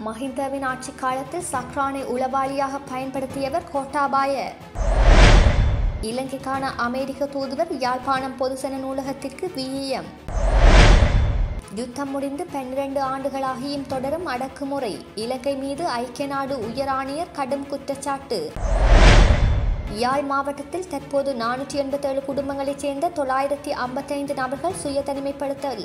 மஹிந்தவின் ஆட்சி காலத்தில் சக்ரானை உளவாளியாக பயன்படுத்தியவர் கோட்டாபாய இலங்கைக்கான அமெரிக்க தூதுவர் யாழ்ப்பாணம் பொதுசன நூலகத்திற்கு விஇஎம் யுத்தம் முடிந்து பன்னிரண்டு ஆண்டுகளாகியும் தொடரும் அடக்குமுறை இலங்கை மீது ஐக்கிய நாடு உயர் ஆணையர் கடும் குற்றச்சாட்டு யாழ் மாவட்டத்தில் தற்போது நானூற்றி எண்பத்தேழு குடும்பங்களைச் சேர்ந்த தொள்ளாயிரத்தி ஐம்பத்தைந்து நபர்கள் சுய தனிமைப்படுத்தல்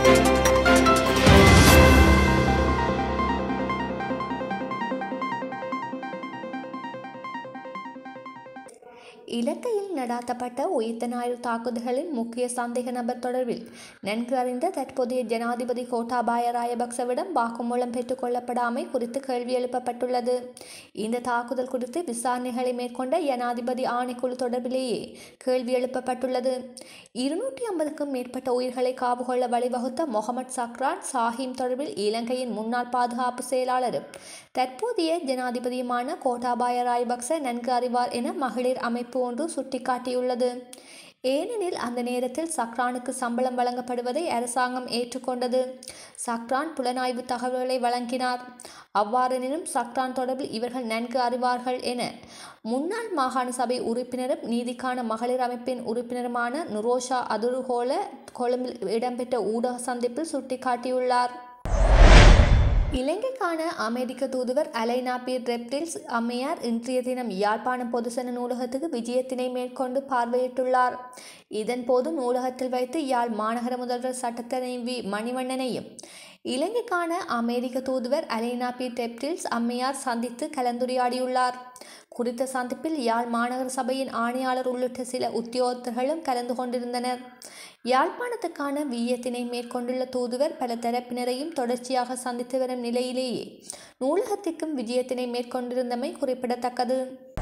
இலங்கையில் நடாத்தப்பட்ட உயிர்த்த ஞாயிறு தாக்குதல்களின் முக்கிய சந்தேக நபர் தொடர்பில் நன்கு அறிந்த தற்போதைய ஜனாதிபதி கோட்டாபாய ராயபக்சவிடம் வாக்குமூலம் பெற்றுக் கொள்ளப்படாமை குறித்து கேள்வி எழுப்பப்பட்டுள்ளது இந்த தாக்குதல் குறித்து விசாரணைகளை மேற்கொண்ட ஜனாதிபதி ஆணைக்குழு தொடர்பிலேயே கேள்வி எழுப்பப்பட்டுள்ளது இருநூற்றி ஐம்பதுக்கும் மேற்பட்ட உயிர்களை காவு கொள்ள வழிவகுத்த முகமது சக்ரான் சாஹிம் தொடர்பில் இலங்கையின் முன்னாள் பாதுகாப்பு செயலாளரும் தற்போதைய ஜனாதிபதியுமான கோட்டாபாய ராயபக்ச நன்கு அறிவார் என மகளிர் அமைப்பு ஒன்று சுட்டிக்காட்டியுள்ளது ஏனெனில் அந்த நேரத்தில் சக்ரானுக்கு சம்பளம் வழங்கப்படுவதை அரசாங்கம் ஏற்றுக்கொண்டது சக்ரான் புலனாய்வு தகவல்களை வழங்கினார் அவ்வாறெனினும் சக்ரான் தொடர்பில் இவர்கள் நன்கு அறிவார்கள் என முன்னாள் மாகாண சபை உறுப்பினரும் நீதிக்கான மகளிர் அமைப்பின் உறுப்பினருமான நுரோஷா அதுருகோல கொழும்பில் இடம்பெற்ற ஊடக சந்திப்பில் சுட்டிக்காட்டியுள்ளார் இலங்கைக்கான அமெரிக்க தூதுவர் அலைனா பீர் ரெப்டில்ஸ் அம்மையார் இன்றைய தினம் யாழ்ப்பாணம் பொதுசன நூலகத்துக்கு விஜயத்தினை மேற்கொண்டு பார்வையிட்டுள்ளார் இதன்போது நூலகத்தில் வைத்து யாழ் மாநகர முதல்வர் சட்டத்தரணி வி மணிவண்ணனையும் இலங்கைக்கான அமெரிக்க தூதுவர் அலைனா பி டெப்டில்ஸ் அம்மையார் சந்தித்து கலந்துரையாடியுள்ளார் குறித்த சந்திப்பில் யாழ் மாநகர சபையின் ஆணையாளர் உள்ளிட்ட சில உத்தியோகத்தர்களும் கலந்து கொண்டிருந்தனர் யாழ்ப்பாணத்துக்கான வியத்தினை மேற்கொண்டுள்ள தூதுவர் பல தரப்பினரையும் தொடர்ச்சியாக சந்தித்து வரும் நிலையிலேயே நூலகத்திற்கும் விஜயத்தினை மேற்கொண்டிருந்தமை குறிப்பிடத்தக்கது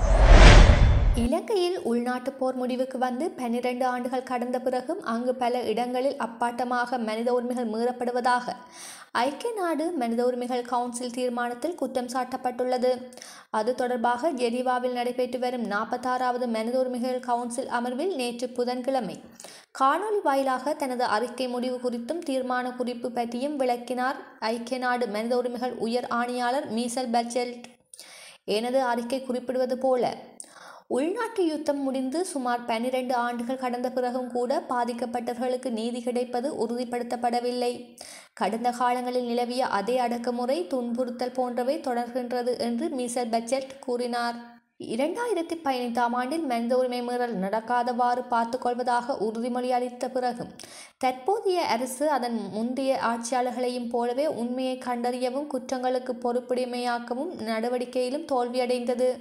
இலங்கையில் உள்நாட்டு போர் முடிவுக்கு வந்து பன்னிரண்டு ஆண்டுகள் கடந்த பிறகும் அங்கு பல இடங்களில் அப்பாட்டமாக மனித உரிமைகள் மீறப்படுவதாக ஐக்கிய நாடு மனித உரிமைகள் கவுன்சில் தீர்மானத்தில் குற்றம் சாட்டப்பட்டுள்ளது அது தொடர்பாக ஜெனீவாவில் நடைபெற்று வரும் நாற்பத்தாறாவது மனித உரிமைகள் கவுன்சில் அமர்வில் நேற்று புதன்கிழமை காணொலி வாயிலாக தனது அறிக்கை முடிவு குறித்தும் தீர்மான குறிப்பு பற்றியும் விளக்கினார் ஐக்கிய நாடு மனித உரிமைகள் உயர் ஆணையாளர் மீசல் பர்ஜெல்ட் எனது அறிக்கை குறிப்பிடுவது போல உள்நாட்டு யுத்தம் முடிந்து சுமார் பன்னிரண்டு ஆண்டுகள் கடந்த பிறகும் கூட பாதிக்கப்பட்டவர்களுக்கு நீதி கிடைப்பது உறுதிப்படுத்தப்படவில்லை கடந்த காலங்களில் நிலவிய அதே அடக்குமுறை துன்புறுத்தல் போன்றவை தொடர்கின்றது என்று மிசல் பட்ஜெட் கூறினார் இரண்டாயிரத்தி பதினைந்தாம் ஆண்டில் மனித உரிமை மீறல் நடக்காதவாறு பார்த்துக்கொள்வதாக உறுதிமொழி அளித்த பிறகும் தற்போதைய அரசு அதன் முந்தைய ஆட்சியாளர்களையும் போலவே உண்மையை கண்டறியவும் குற்றங்களுக்கு பொறுப்புடைமையாக்கவும் நடவடிக்கையிலும் தோல்வியடைந்தது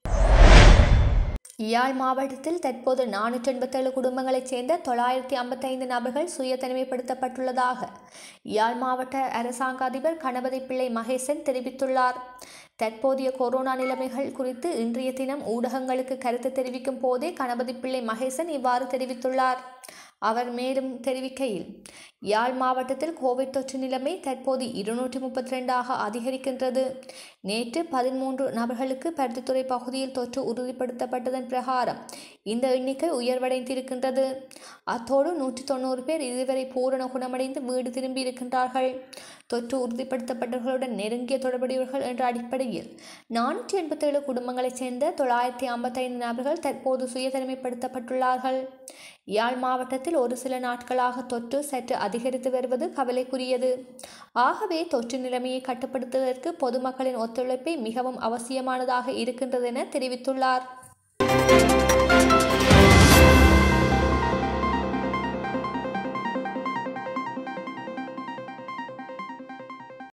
யாழ் மாவட்டத்தில் தற்போது நானூற்றி எண்பத்தேழு குடும்பங்களைச் சேர்ந்த தொள்ளாயிரத்தி ஐம்பத்தைந்து நபர்கள் சுய தனிமைப்படுத்தப்பட்டுள்ளதாக யாழ் மாவட்ட அரசாங்க அதிபர் கணபதி பிள்ளை மகேசன் தெரிவித்துள்ளார் தற்போதைய கொரோனா நிலைமைகள் குறித்து இன்றைய தினம் ஊடகங்களுக்கு கருத்து தெரிவிக்கும் போதே கணபதி பிள்ளை மகேசன் இவ்வாறு தெரிவித்துள்ளார் அவர் மேலும் தெரிவிக்கையில் யாழ் மாவட்டத்தில் கோவிட் தொற்று நிலைமை தற்போது இருநூற்றி முப்பத்தி ரெண்டாக அதிகரிக்கின்றது நேற்று பதிமூன்று நபர்களுக்கு பருத்தித்துறை பகுதியில் தொற்று உறுதிப்படுத்தப்பட்டதன் பிரகாரம் இந்த எண்ணிக்கை உயர்வடைந்திருக்கின்றது அத்தோடு நூற்றி தொண்ணூறு பேர் இதுவரை பூரண குணமடைந்து வீடு திரும்பி இருக்கின்றார்கள் தொற்று உறுதிப்படுத்தப்பட்டவர்களுடன் நெருங்கிய தொடர்புடையவர்கள் என்ற அடிப்படையில் நானூற்றி எண்பத்தேழு குடும்பங்களைச் சேர்ந்த தொள்ளாயிரத்தி ஐம்பத்தைந்து நபர்கள் தற்போது சுயதனிமைப்படுத்தப்பட்டுள்ளார்கள் யாழ் மாவட்டத்தில் ஒரு சில நாட்களாக தொற்று சற்று அதிகரித்து வருவது கவலைக்குரியது ஆகவே தொற்று நிலைமையை கட்டுப்படுத்துவதற்கு பொதுமக்களின் ஒத்துழைப்பை மிகவும் அவசியமானதாக இருக்கின்றது என தெரிவித்துள்ளார்